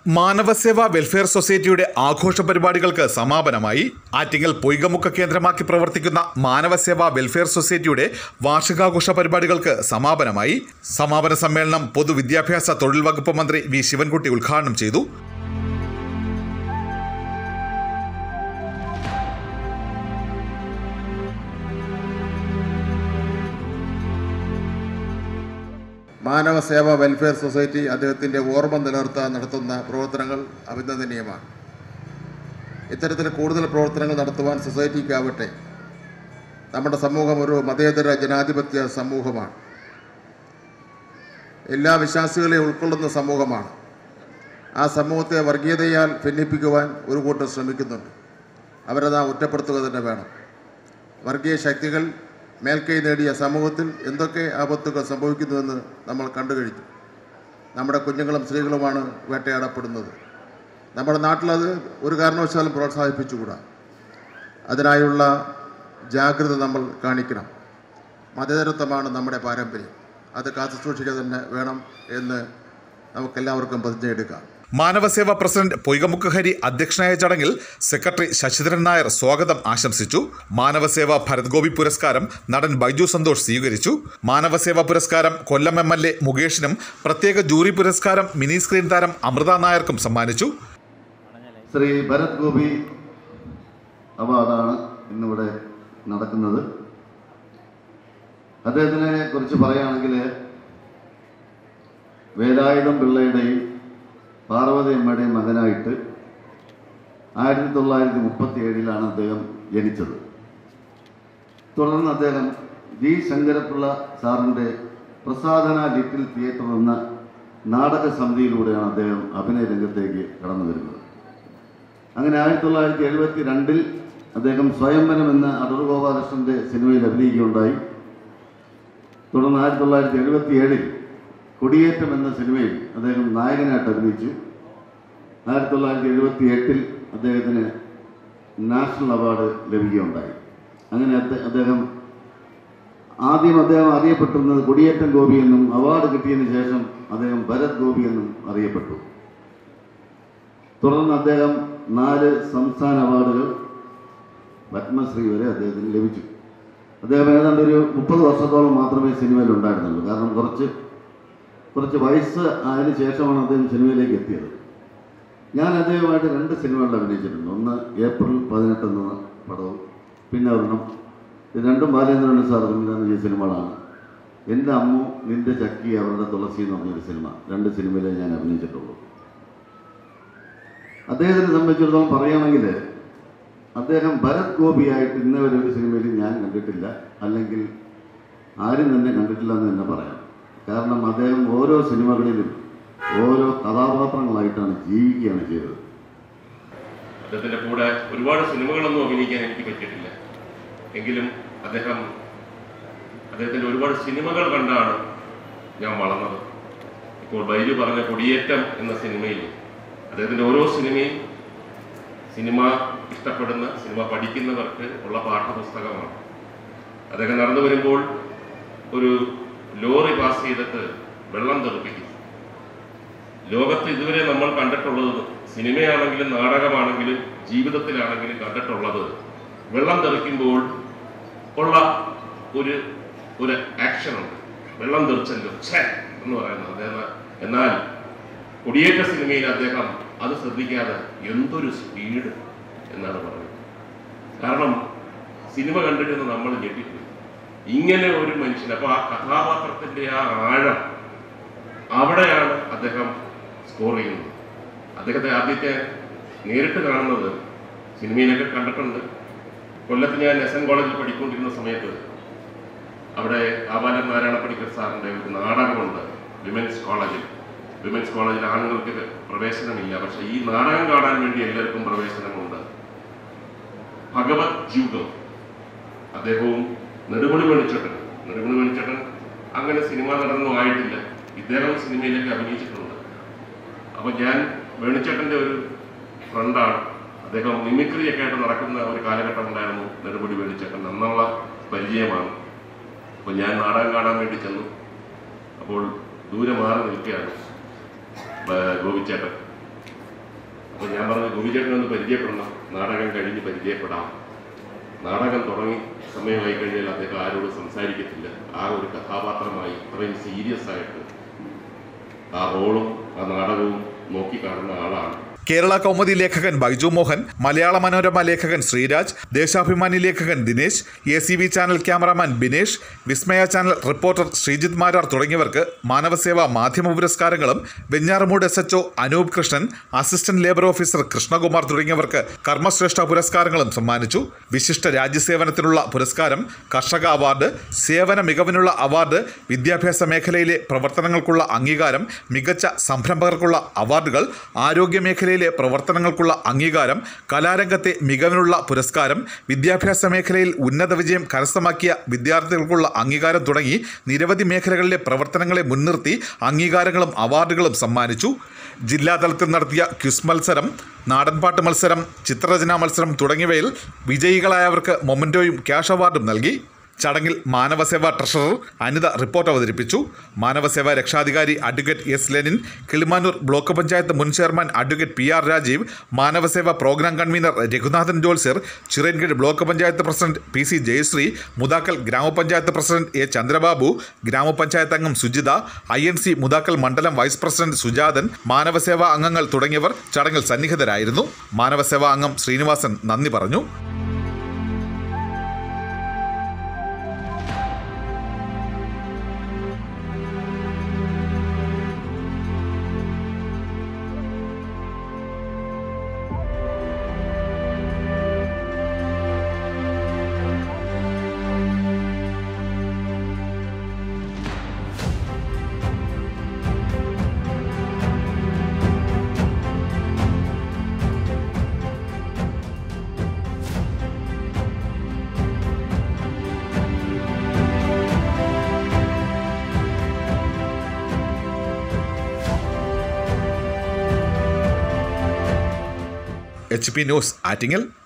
മാനവസേവാ welfare സൊസൈറ്റിയുടെ ആഘോഷ പരിപാടികൾക്ക് സമാപനമായി ആറ്റിങ്ങൽ പൊയ്കമുക്ക കേന്ദ്രമാക്കി പ്രവർത്തിക്കുന്ന മാനവസേവാ വെൽഫെയർ സൊസൈറ്റിയുടെ വാർഷികാഘോഷ പരിപാടികൾക്ക് സമാപനമായി സമാപന സമ്മേളനം പൊതുവിദ്യാഭ്യാസ തൊഴിൽ വകുപ്പ് മന്ത്രി വി ശിവൻകുട്ടി ഉദ്ഘാടനം ചെയ്തു മാനവ സേവ വെൽഫെയർ സൊസൈറ്റി അദ്ദേഹത്തിൻ്റെ ഓർമ്മ നിലനിർത്താൻ നടത്തുന്ന പ്രവർത്തനങ്ങൾ അഭിനന്ദനീയമാണ് ഇത്തരത്തിൽ കൂടുതൽ പ്രവർത്തനങ്ങൾ നടത്തുവാൻ സൊസൈറ്റിക്കാവട്ടെ നമ്മുടെ സമൂഹം ഒരു മതേതര ജനാധിപത്യ സമൂഹമാണ് എല്ലാ വിശ്വാസികളെയും ഉൾക്കൊള്ളുന്ന സമൂഹമാണ് ആ സമൂഹത്തെ വർഗീയതയാൽ ഭിന്നിപ്പിക്കുവാൻ ഒരു കൂട്ടർ ശ്രമിക്കുന്നുണ്ട് അവരെ നാം ഒറ്റപ്പെടുത്തുക തന്നെ വേണം വർഗീയ ശക്തികൾ മേൽക്കൈ നേടിയ സമൂഹത്തിൽ എന്തൊക്കെ ആപത്തുകൾ സംഭവിക്കുന്നുവെന്ന് നമ്മൾ കണ്ടു കഴിഞ്ഞു നമ്മുടെ കുഞ്ഞുങ്ങളും സ്ത്രീകളുമാണ് വേട്ടയാടപ്പെടുന്നത് നമ്മുടെ നാട്ടിലത് ഒരു കാരണവശാലും പ്രോത്സാഹിപ്പിച്ചുകൂടാ അതിനായുള്ള ജാഗ്രത നമ്മൾ കാണിക്കണം മതേതരത്വമാണ് നമ്മുടെ പാരമ്പര്യം അത് കാത്തു സൂക്ഷിക്കുക തന്നെ വേണം എന്ന് നമുക്കെല്ലാവർക്കും പ്രതിജ്ഞയെടുക്കാം മാനവസേവാ പ്രസിഡന്റ് പൊയ്കമുക്ക് ഹരി അധ്യക്ഷനായ ചടങ്ങിൽ സെക്രട്ടറി ശശിധരൻ നായർ സ്വാഗതം ആശംസിച്ചു മാനവസേവ ഭരത് ഗോപി പുരസ്കാരം നടൻ ബൈജു സന്തോഷ് സ്വീകരിച്ചു മാനവസേവാ പുരസ്കാരം കൊല്ലം എം എൽ എ മുകേഷിനും പ്രത്യേക ജൂറി പുരസ്കാരം മിനി സ്ക്രീൻ താരം അമൃത നായർക്കും സമ്മാനിച്ചു ശ്രീ ഭരത് ഗോപി അവാർഡാണ് ഇന്നിവിടെ നടക്കുന്നത് അദ്ദേഹത്തിനെ കുറിച്ച് പറയുകയാണെങ്കിൽ വേലായുധം പിള്ളയുടെയും പാർവതി അമ്മയുടെയും മകനായിട്ട് ആയിരത്തി തൊള്ളായിരത്തി മുപ്പത്തി ഏഴിലാണ് അദ്ദേഹം ജനിച്ചത് തുടർന്ന് അദ്ദേഹം ജി ശങ്കരപ്പിള്ള സാറിൻ്റെ പ്രസാദന ലിറ്റിൽ തിയേറ്റർ എന്ന നാടക സമിതിയിലൂടെയാണ് അദ്ദേഹം അഭിനയ രംഗത്തേക്ക് കടന്നു വരുന്നത് അങ്ങനെ ആയിരത്തി തൊള്ളായിരത്തി എഴുപത്തി രണ്ടിൽ അദ്ദേഹം സ്വയംവരം എന്ന അടൂർ ഗോപാലകൃഷ്ണന്റെ സിനിമയിൽ അഭിനയിക്കുകയുണ്ടായി തുടർന്ന് ആയിരത്തി തൊള്ളായിരത്തി എഴുപത്തി ഏഴിൽ കൊടിയേറ്റം എന്ന സിനിമയിൽ അദ്ദേഹം നായകനായിട്ട് അഭിനയിച്ചു ആയിരത്തി തൊള്ളായിരത്തി എഴുപത്തി എട്ടിൽ അദ്ദേഹത്തിന് നാഷണൽ അവാർഡ് ലഭിക്കുകയുണ്ടായി അങ്ങനെ അദ്ദേ- അദ്ദേഹം ആദ്യം അദ്ദേഹം അറിയപ്പെട്ടിരുന്നത് കൊടിയേറ്റം ഗോപി എന്നും അവാർഡ് കിട്ടിയതിന് ശേഷം അദ്ദേഹം ഭരത് ഗോപി എന്നും അറിയപ്പെട്ടു തുടർന്ന് അദ്ദേഹം നാല് സംസ്ഥാന അവാർഡുകൾ പത്മശ്രീ വരെ അദ്ദേഹത്തിന് ലഭിച്ചു അദ്ദേഹം ഏതാണ്ട് ഒരു മുപ്പത് വർഷത്തോളം മാത്രമേ സിനിമയിൽ ഉണ്ടായിരുന്നുള്ളൂ കാരണം കുറച്ച് കുറച്ച് വയസ്സ് ആയതിനു ശേഷമാണ് അദ്ദേഹം സിനിമയിലേക്ക് എത്തിയത് ഞാൻ അദ്ദേഹമായിട്ട് രണ്ട് സിനിമകളിൽ അഭിനയിച്ചിട്ടുണ്ട് ഒന്ന് ഏപ്രിൽ പതിനെട്ട് എന്ന പടവും പിന്നെ ഒരെണ്ണം ഇത് രണ്ടും ബാലേന്ദ്രൻ സാർ സംവിധാനം ചെയ്ത സിനിമകളാണ് എൻ്റെ അമ്മു നിന്റെ ചക്കി അവരുടെ തുളസി എന്ന് പറഞ്ഞൊരു സിനിമ രണ്ട് സിനിമയിലേ ഞാൻ അഭിനയിച്ചിട്ടുള്ളൂ അദ്ദേഹത്തിനെ സംബന്ധിച്ചിടത്തോളം പറയുകയാണെങ്കിൽ അദ്ദേഹം ഭരത് ഗോപിയായിട്ട് ഇന്നേ വരെ ഒരു സിനിമയിൽ ഞാൻ കണ്ടിട്ടില്ല അല്ലെങ്കിൽ ആരും തന്നെ കണ്ടിട്ടില്ല എന്ന് തന്നെ പറയാം കാരണം അദ്ദേഹം ഓരോ സിനിമകളിലും ഓരോ കഥാപാത്രങ്ങളായിട്ടാണ് ജീവിക്കുകയാണ് ചെയ്തത് അദ്ദേഹത്തിന്റെ കൂടെ ഒരുപാട് സിനിമകളൊന്നും അഭിനയിക്കാൻ എനിക്ക് പറ്റിയിട്ടില്ല എങ്കിലും അദ്ദേഹം അദ്ദേഹത്തിന്റെ ഒരുപാട് സിനിമകൾ കണ്ടാണ് ഞാൻ വളർന്നത് ഇപ്പോൾ ബൈജു പറഞ്ഞ കൊടിയേറ്റം എന്ന സിനിമയിൽ അദ്ദേഹത്തിന്റെ ഓരോ സിനിമയും സിനിമ ഇഷ്ടപ്പെടുന്ന സിനിമ പഠിക്കുന്നവർക്ക് ഉള്ള പാഠപുസ്തകമാണ് അദ്ദേഹം നടന്നു വരുമ്പോൾ ഒരു ലോറി പാസ് ചെയ്തിട്ട് വെള്ളം തെറിപ്പിക്കും ലോകത്ത് ഇതുവരെ നമ്മൾ കണ്ടിട്ടുള്ളത് സിനിമയാണെങ്കിലും നാടകമാണെങ്കിലും ജീവിതത്തിലാണെങ്കിലും കണ്ടിട്ടുള്ളത് വെള്ളം തെറിക്കുമ്പോൾ ഉള്ള ഒരു ഒരു ആക്ഷനുണ്ട് വെള്ളം തെറിച്ചല്ലോ ഛേ എന്ന് പറയുന്നത് അദ്ദേഹം എന്നാൽ കൊടിയേറ്റ സിനിമയിൽ അദ്ദേഹം അത് ശ്രദ്ധിക്കാതെ എന്തൊരു സ്പീഡ് എന്നാണ് പറയുന്നത് കാരണം സിനിമ കണ്ടിട്ട് നമ്മൾ ഞെട്ടിപ്പോയി ഇങ്ങനെ ഒരു മനുഷ്യൻ അപ്പൊ ആ കഥാപാത്രത്തിന്റെ ആ ആഴം അവിടെയാണ് അദ്ദേഹം സ്കോർ ചെയ്യുന്നത് അദ്ദേഹത്തെ ആദ്യത്തെ നേരിട്ട് കാണുന്നത് സിനിമയിലൊക്കെ കണ്ടിട്ടുണ്ട് കൊല്ലത്ത് ഞാൻ എസ് എൻ കോളേജിൽ പഠിച്ചുകൊണ്ടിരുന്ന സമയത്ത് അവിടെ ആബാലൻ നാരായണ പണിക്കർ സാറിന്റെ ഒരു നാടകമുണ്ട് വിമൻസ് കോളേജിൽ വിമൻസ് കോളേജിൽ ആണുങ്ങൾക്ക് പ്രവേശനമില്ല പക്ഷെ ഈ നാടകം കാണാൻ വേണ്ടി എല്ലാവർക്കും പ്രവേശനമുണ്ട് ഭഗവത് യുഗം അദ്ദേഹവും നെടുമുടി വേണിച്ചേട്ടൻ നെടുമുടി വേണിച്ചേട്ടൻ അങ്ങനെ സിനിമ നടനൊന്നും ആയിട്ടില്ല ഇദ്ദേഹം സിനിമയിലേക്ക് അഭിനയിച്ചിട്ടുണ്ട് അപ്പൊ ഞാൻ വേണിച്ചേട്ടന്റെ ഒരു ഫ്രണ്ടാണ് അദ്ദേഹം മിമിക്രി ഒക്കെ ആയിട്ട് നടക്കുന്ന ഒരു കാലഘട്ടം ഉണ്ടായിരുന്നു നെടുമുടി വേണിച്ചേട്ടൻ എന്നുള്ള പരിചയമാണ് അപ്പൊ ഞാൻ നാടകം കാണാൻ വേണ്ടി ചെന്നു അപ്പോൾ ദൂരെ മാറി നിൽക്കുകയാണ് ബ- ഗോപിച്ചേട്ടൻ അപ്പോൾ ഞാൻ പറഞ്ഞു ഗോപിചേട്ടനെ ഒന്ന് പരിചയപ്പെടണം നാടകം കഴിഞ്ഞ് പരിചയപ്പെടാം നാടകം തുടങ്ങി സമയമായി കഴിഞ്ഞാൽ അദ്ദേഹം ആരോടും സംസാരിക്കത്തില്ല ആ ഒരു കഥാപാത്രമായി ഇത്രയും സീരിയസ് ആയിട്ട് ആ റോളും ആ നാടകവും നോക്കിക്കാണുന്ന ആളാണ് കേരള കൗമുദി ലേഖകൻ ബൈജു മോഹൻ മലയാള മനോരമ ലേഖകൻ ശ്രീരാജ് ദേശാഭിമാനി ലേഖകൻ Dinesh A C V channel cameraman Binesh Vismaya channel reporter Sreejith Marar തുടങ്ങിയവർക്ക് മാനവസേവാ മാധ്യമ പുരസ്കാരങ്ങളും Venjaramoodu S H O Anoop Krishnan assistant labour officer Krishnakumar തുടങ്ങിയവർക്ക് കർമ്മശ്രേഷ്ഠ പുരസ്കാരങ്ങളും സമ്മാനിച്ചു വിശിഷ്ട രാജ്യസേവനത്തിനുള്ള പുരസ്കാരം കർഷക അവാർഡ് സേവന മികവിനുള്ള അവാർഡ് വിദ്യാഭ്യാസ മേഖലയിലെ പ്രവർത്തനങ്ങൾക്കുള്ള അംഗീകാരം മികച്ച സംരംഭകർക്കുള്ള അവാർഡുകൾ ആരോഗ്യ മേഖലയിലെ പ്രവർത്തനങ്ങൾക്കുള്ള അംഗീകാരം കലാരംഗത്തെ മികവിനുള്ള പുരസ്കാരം വിദ്യാഭ്യാസ മേഖലയിൽ ഉന്നത വിജയം കരസ്ഥമാക്കിയ വിദ്യാർത്ഥികൾക്കുള്ള അംഗീകാരം തുടങ്ങി നിരവധി മേഖലകളിലെ പ്രവർത്തനങ്ങളെ മുൻനിർത്തി അംഗീകാരങ്ങളും അവാർഡുകളും സമ്മാനിച്ചു ജില്ലാതലത്തിൽ നടത്തിയ ക്വിസ് മത്സരം നാടൻപാട്ട് മത്സരം ചിത്രരചനാ മത്സരം തുടങ്ങിയവയിൽ വിജയികളായവർക്ക് മൊമൻറ്റോയും ക്യാഷ് അവാർഡും നൽകി ചടങ്ങിൽ മാനവസേവാ ട്രഷറർ അനിത റിപ്പോർട്ട് അവതരിപ്പിച്ചു മാനവസേവാ രക്ഷാധികാരി advocate S Lenin Kilimanoor block panchayat മുൻ chairman advocate P R Rajeev Manavaseva program convener Raghunathan Jolsar Chirayinkeezhu block panchayat president P C Jayasree Mudakkal ഗ്രാമപഞ്ചായത്ത് പ്രസിഡന്റ് എ ചന്ദ്രബാബു ഗ്രാമപഞ്ചായത്ത് അംഗം Sujitha I N C Mudakkal മണ്ഡലം വൈസ് പ്രസിഡന്റ് സുജാതൻ മാനവസേവാ അംഗങ്ങൾ തുടങ്ങിയവർ ചടങ്ങിൽ സന്നിഹിതരായിരുന്നു മാനവസേവാ അംഗം ശ്രീനിവാസൻ നന്ദി പറഞ്ഞു എച്ച് പി ന്യൂസ് ആറ്റിങ്ങൽ